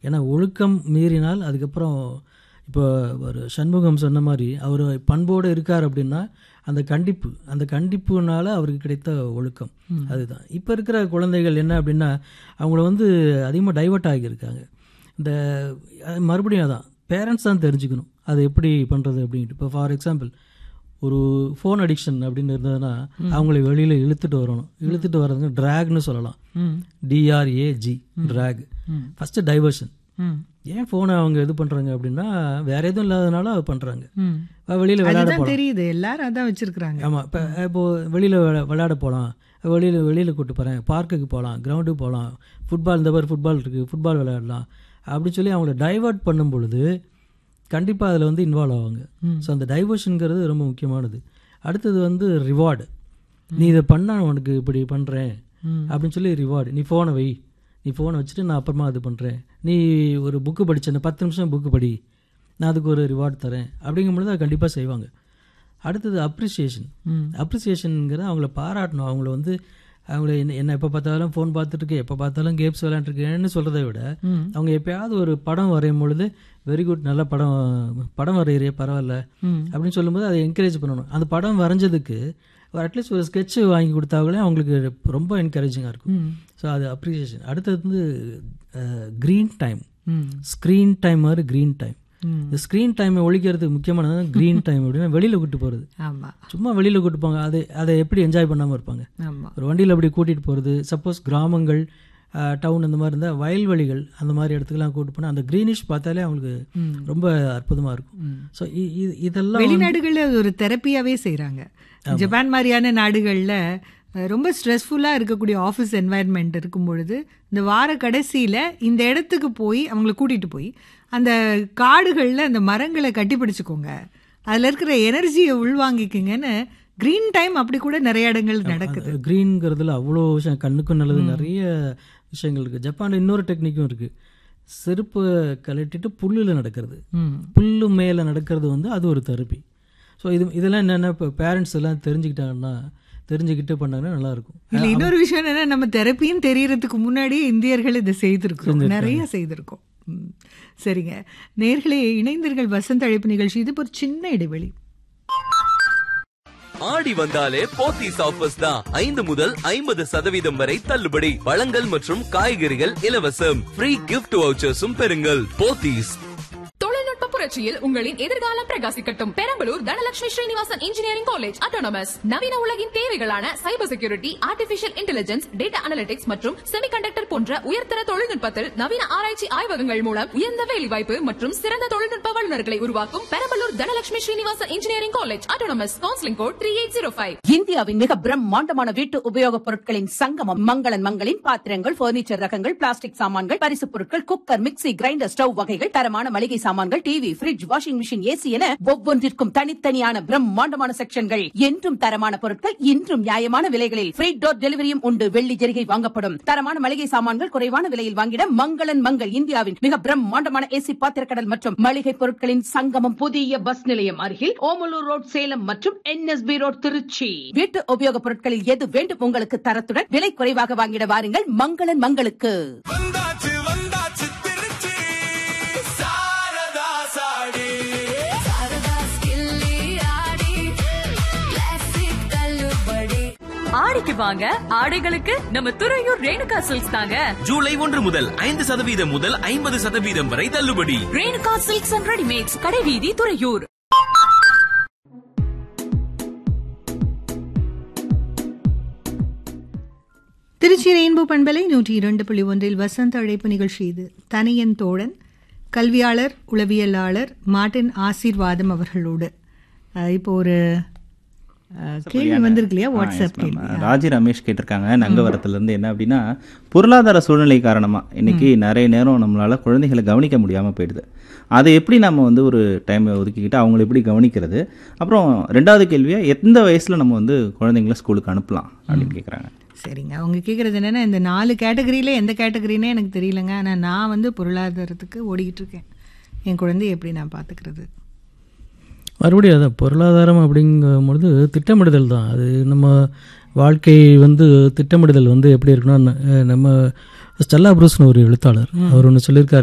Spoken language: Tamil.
ஏன்னா ஒழுக்கம் மீறினால் அதுக்கப்புறம் இப்போ ஒரு சண்முகம் சொன்ன மாதிரி அவர் பண்போடு இருக்கார் அப்படின்னா அந்த கண்டிப்பு அந்த கண்டிப்புனால அவருக்கு கிடைத்த ஒழுக்கம் அதுதான் இப்போ இருக்கிற குழந்தைகள் என்ன அப்படின்னா அவங்கள வந்து அதிகமாக டைவர்ட் ஆகியிருக்காங்க இந்த அது மறுபடியும் அதான் பேரண்ட்ஸ் தான் தெரிஞ்சுக்கணும் அது எப்படி பண்ணுறது அப்படின்ட்டு இப்போ ஃபார் எக்ஸாம்பிள் ஒரு ஃபோன் அடிக்ஷன் அப்படின்னு இருந்ததுன்னா அவங்களை வெளியில் இழுத்துட்டு வரணும் இழுத்துட்டு வர்றதுங்க ட்ராக்னு சொல்லலாம் டிஆர்ஏஜி ட்ராக் ஃபஸ்ட்டு டைவர்ஷன் ம் ஏன் ஃபோனை அவங்க இது பண்ணுறாங்க அப்படின்னா வேற எதுவும் இல்லாதனால அது பண்ணுறாங்க ம் வெளியில் விளையாட அதுதான் போகலாம் தெரியுது எல்லாரும் அதான் வச்சிருக்கிறாங்க ஆமாம் இப்போ இப்போது வெளியில் விளையாட போகலாம் வெளியில் வெளியில் கூட்டு போகிறேன் பார்க்குக்கு போகலாம் கிரவுண்டுக்கு போகலாம் ஃபுட்பால் இந்த மாதிரி ஃபுட்பால் இருக்குது ஃபுட்பால் விளையாடலாம் அப்படின்னு சொல்லி அவங்கள டைவர்ட் பண்ணும் பொழுது கண்டிப்பாக அதில் வந்து இன்வால்வ் ஆவாங்க ஸோ அந்த டைவர்ஷனுங்கிறது ரொம்ப முக்கியமானது அடுத்தது வந்து ரிவார்டு நீ இதை பண்ணா உனக்கு இப்படி பண்ணுறேன் அப்படின்னு சொல்லி ரிவார்டு நீ ஃபோனை வை நீ ஃபோனை வச்சுட்டு நான் அப்புறமா இது பண்ணுறேன் நீ ஒரு புக்கு படிச்சேன்னு பத்து நிமிஷம் புக்கு படி நான் அதுக்கு ஒரு ரிவார்டு தரேன் அப்படிங்கும்பொழுது அதை கண்டிப்பாக செய்வாங்க அடுத்தது அப்ரிசியேஷன் அப்ரிசியேஷனுங்கிறது அவங்கள பாராட்டணும் அவங்கள வந்து அவங்கள என்ன என்ன எப்போ பார்த்தாலும் ஃபோன் பார்த்துட்டு எப்போ பார்த்தாலும் கேம்ஸ் விளையாண்டுருக்கேன்னு சொல்கிறத விட அவங்க எப்பயாவது ஒரு படம் வரையும் பொழுது வெரி குட் நல்ல படம் படம் வரைகிறே பரவாயில்ல அப்படின்னு சொல்லும்போது அதை என்கரேஜ் பண்ணணும் அந்த படம் வரைஞ்சதுக்கு ஒரு அட்லீஸ்ட் ஒரு ஸ்கெட்ச் வாங்கி கொடுத்தாங்களே அவங்களுக்கு ரொம்ப என்கரேஜிங்காக இருக்கும் ஸோ அது அப்ரிசியேஷன் அடுத்தது வந்து க்ரீன் டைம் ம் ஸ்க்ரீன் டைம் மாதிரி க்ரீன் டைம் இந்த ஸ்க்ரீன் டைமை ஒழிக்கிறதுக்கு முக்கியமானது க்ரீன் டைம் அப்படின்னா வெளியில் கூட்டு போகிறது ஆமா சும்மா வெளியில் கூட்டு போங்க அது அதை எப்படி என்ஜாய் பண்ணாமல் இருப்பாங்க ஆமா ஒரு வண்டியில் அப்படி கூட்டிகிட்டு போகிறது சப்போஸ் கிராமங்கள் டவுன் அந்த மாதிரி இருந்தால் வயல்வெளிகள் அந்த மாதிரி இடத்துக்குலாம் கூட்டு போனால் அந்த க்ரீனிஷ் பார்த்தாலே அவங்களுக்கு ரொம்ப அற்புதமாக இருக்கும் ஸோ இதெல்லாம் வெளிநாடுகள்ல அது ஒரு தெரப்பியாவே செய்றாங்க ஜப்பான் மாதிரியான நாடுகள்ல அஹ், ரொம்ப ஸ்ட்ரெஸ்ஃபுல்லாக இருக்கக்கூடிய ஆஃபீஸ் என்வாயன்மெண்ட் இருக்கும் பொழுது இந்த வார கடைசியில் இந்த இடத்துக்கு போய் அவங்கள கூட்டிகிட்டு போய் அந்த காடுகளில் அந்த மரங்களை கட்டி பிடிச்சுக்கோங்க அதில் இருக்கிற எனர்ஜியை உள்வாங்கிக்குங்கன்னு க்ரீன் டைம் அப்படி கூட நிறைய இடங்கள் நடக்குது க்ரீன்ங்கிறதுல அவ்வளோ விஷயம் கண்ணுக்கும் நல்லது நிறைய விஷயங்கள் இருக்குது ஜப்பானில் இன்னொரு டெக்னிக்கும் இருக்குது செருப்பு கழட்டிட்டு புல்லில் நடக்கிறது ம் புல்லு மேலே நடக்கிறது வந்து அது ஒரு தெரப்பி ஸோ இது இதெல்லாம் என்னென்ன இப்போ பேரண்ட்ஸ் எல்லாம் தெரிஞ்சுக்கிட்டாங்கன்னா தெரிஞ்சுக்கிட்டு பண்ணாங்கன்னா நல்லாயிருக்கும் இதுல இன்னொரு விஷயம் என்னன்னா நம்ம தெரப்பின்னு தெரியறதுக்கு முன்னாடி இந்தியர்கள் இதை செய்திருக்கோம் நிறைய செய்திருக்கோம் ம். சரிங்க நேர்களே இணைந்தீர்கள் வசந்த அழைப்பு நிகழ்ச்சி இது ஒரு சின்ன இடைவெளி ஆடி வந்தாலே போத்தீஸ் ஆஃபர்ஸ் தான் ஐந்து முதல் ஐம்பது சதவீதம் வரை தள்ளுபடி பழங்கள் மற்றும் காய்கறிகள் இலவசம் ஃப்ரீ கிஃப்ட் வவுச்சர்ஸும் பெறுங்கள் போத்தீஸ் தொழில்நுட்ப புரட்சியில் உங்களின் எதிர்காலம் பிரகாசிக்கட்டும் Perambalur Dhanalakshmi Srinivasan engineering college autonomous நவீன உலகின் தேவைகளான cyber security artificial intelligence data analytics மற்றும் செமிகண்டக்டர் போன்ற உயர்தர தொழில்நுட்பத்தில் நவீன ஆராய்ச்சி ஆய்வகங்கள் மூலம் உயர்ந்த வேலைவாய்ப்பு மற்றும் சிறந்த தொழில்நுட்ப வல்லுநர்களை உருவாக்கும் Perambalur Dhanalakshmi Srinivasan engineering college autonomous counselling code three eight zero five இந்தியாவின் மிக பிரம்மாண்டமான வீட்டு உபயோகப் பொருட்களின் சங்கமம் மங்களன் மங்களின் பாத்திரங்கள் பர்னிச்சர் ரகங்கள் பிளாஸ்டிக் சாமான்கள் பரிசுப் பொருட்கள் குக்கர் மிக்ஸி கிரைண்டர் ஸ்டவ் வகைகள் தரமான மளிகை சாமான்கள் TV fridge washing machine AC என ஒவ்வொன்றிற்கும் தனித்தனியான பிரம்மாண்டமான செக்ஷன்கள் என்றும் தரமான பொருட்கள் இன்றும் நியாயமான விலைகளில் ஃப்ரீ டோர் டெலிவரியும் உண்டு வெள்ளி ஜெரிகை வாங்கப்படும் தரமான மளிகை சாமான்கள் குறைவான விலையில் வாங்கிட மங்களன் மங்கள் இந்தியாவின் மிக பிரம்மாண்டமான ஏசி பாத்திரக்கடல் மற்றும் மளிகை பொருட்களின் சங்கமம் புதிய பஸ் நிலையம் அருகில் ஓமலூர் ரோட் சேலம் மற்றும் என்எஸ்பி ரோட் திருச்சி வீட்டு உபயோகப் பொருட்களில் எது வேண்டும் உங்களுக்கு தரத்துடன் விலை குறைவாக வாங்கிட வாருங்கள் மங்களன் மங்களுக்கு வந்தாச்சு வந்தாச்சு திருச்சி சாரதா சாடி ஆடிக்கு வாங்க ஆடைகளுக்கு நம்ம துறையூர் ரேணுகா சில்க்ஸ் தாங்க ஜூலை ஒன்று முதல் ஐந்து சதவீதம் முதல் ஐம்பது சதவீதம் வரை தள்ளுபடி ரேணுகா சில்க்ஸ் அண்ட் ரெடிமேட்ஸ் கடைவீதி துறையூர் திருச்சி ரெயின்போ பண்பலை நூற்றி இரண்டு புள்ளி ஒன்றில் வசந்த அழைப்பு நிகழ்ச்சி இது தனியன் தோழன் கல்வியாளர் உளவியலாளர் மார்ட்டின் ஆசீர்வாதம் அவர்களோடு அஹ், இப்போ ஒரு அஹ், கேள்வி வந்திருக்கு இல்லையா வாட்ஸ்அப் கேள்வி ராஜி ரமேஷ் கேட்டிருக்காங்க நங்கவரத்துல இருந்து என்ன அப்படின்னா பொருளாதார சூழ்நிலை காரணமா இன்னைக்கு நிறைய நேரம் நம்மளால குழந்தைகளை கவனிக்க முடியாம போயிடுது அதை எப்படி நம்ம வந்து ஒரு டைம் ஒதுக்கிக்கிட்டு அவங்களை எப்படி கவனிக்கிறது அப்புறம் ரெண்டாவது கேள்வியா எந்த வயசுல நம்ம வந்து குழந்தைங்களை ஸ்கூலுக்கு அனுப்பலாம் அப்படின்னு கேக்குறாங்க சரிங்க அவங்க கேட்குறது என்னென்னா இந்த நாலு கேட்டகரியில் எந்த கேட்டகரினே எனக்கு தெரியலங்க ஆனால் நான் வந்து பொருளாதாரத்துக்கு ஓடிக்கிட்டு இருக்கேன் என் குழந்தைய எப்படி நான் பார்த்துக்கிறது மறுபடியும் அதான் பொருளாதாரம் அப்படிங்கும் பொழுது திட்டமிடுதல் தான் அது நம்ம வாழ்க்கை வந்து திட்டமிடுதல் வந்து எப்படி இருக்குன்னா ந- நம்ம ஸ்டெல்லா புரூஸ்னு ஒரு எழுத்தாளர் அவர் ஒன்று சொல்லியிருக்காரு